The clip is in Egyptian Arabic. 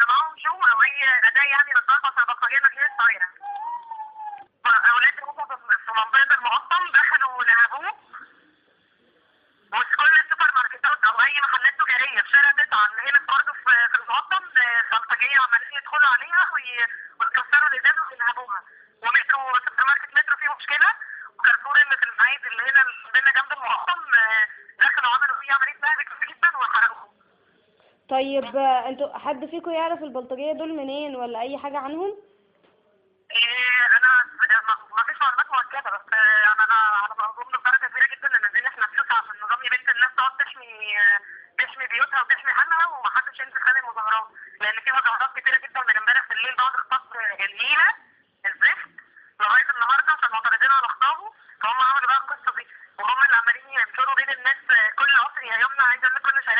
اللي معاهم شو او اي اداه يعني للضغط عشان البلطجيه ما كانتش طايره فاولاد هم في منطقه المقطم دخلوا نهبوه وفي كل السوبر ماركتات او اي محلات تجاريه في شارع تسعه اللي هنا برضه في في المقطم البلطجيه عمالين يدخلوا عليها وي- ويكسروا الازاز وينهبوها ومترو سوبر ماركت مترو فيه مشكله وكارفور اللي في المعيد اللي هنا اللي عندنا جنب المقطم آه، دخلوا عملوا فيه عمليه نهب كتير جدا وحرقوه طيب آه، انتوا حد فيكم يعرف البلطجية دول منين ولا اي حاجة عنهم إيه، انا ما- ما فيش معلومات مؤكده بس آه، انا انا على ما اظن بدرجه كبيره جدا ان نازلين احنا فلوس عشان نظام بنت الناس تقعد تحمي آه، تحمي بيوتها وتحمي حالها ومحدش ينزل خلال المظاهرات لان في مظاهرات كتيره جدا من امبارح بالليل بعد اختص النيله الزفت لغايه النهارده عشان معترضين على خطابه فهم عملوا بقى القصه دي وهم اللي عمالين ينشروا بين الناس آه، كل عصر يا يمنى عايزه اقول لك كل